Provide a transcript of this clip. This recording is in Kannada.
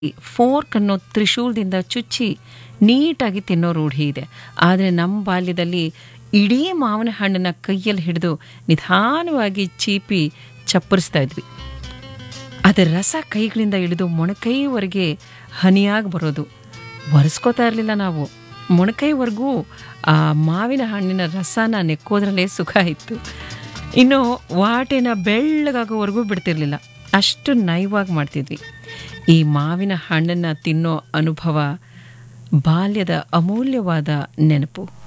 ಫೋರ್ಕ್ ಅನ್ನೋ ತ್ರಿಶೂಲದಿಂದ ಚುಚ್ಚಿ ನೀಟಾಗಿ ತಿನ್ನೋ ರೂಢಿ ಇದೆ ಆದರೆ ನಮ್ಮ ಬಾಲ್ಯದಲ್ಲಿ ಇಡೀ ಮಾವಿನ ಹಣ್ಣನ್ನ ಕೈಯಲ್ಲಿ ಹಿಡಿದು ನಿಧಾನವಾಗಿ ಚೀಪಿ ಚಪ್ಪರಿಸ್ತಾ ಇದ್ವಿ ಅದರ ರಸ ಕೈಗಳಿಂದ ಇಳಿದು ಮೊಣಕೈವರೆಗೆ ಹನಿಯಾಗಿ ಬರೋದು ಒರೆಸ್ಕೋತಾ ಇರಲಿಲ್ಲ ನಾವು ಮೊಣಕೈವರೆಗೂ ಆ ಮಾವಿನ ಹಣ್ಣಿನ ರಸನ ನೆಕ್ಕೋದ್ರಲ್ಲೇ ಸುಖ ಇತ್ತು ಇನ್ನು ವಾಟೆನ ಬೆಳ್ಳಗಾಗೋವರೆಗೂ ಬಿಡ್ತಿರ್ಲಿಲ್ಲ ಅಷ್ಟು ನಯವಾಗಿ ಮಾಡ್ತಿದ್ವಿ ಈ ಮಾವಿನ ಹಣ್ಣನ್ನು ತಿನ್ನೋ ಅನುಭವ ಬಾಲ್ಯದ ಅಮೂಲ್ಯವಾದ ನೆನಪು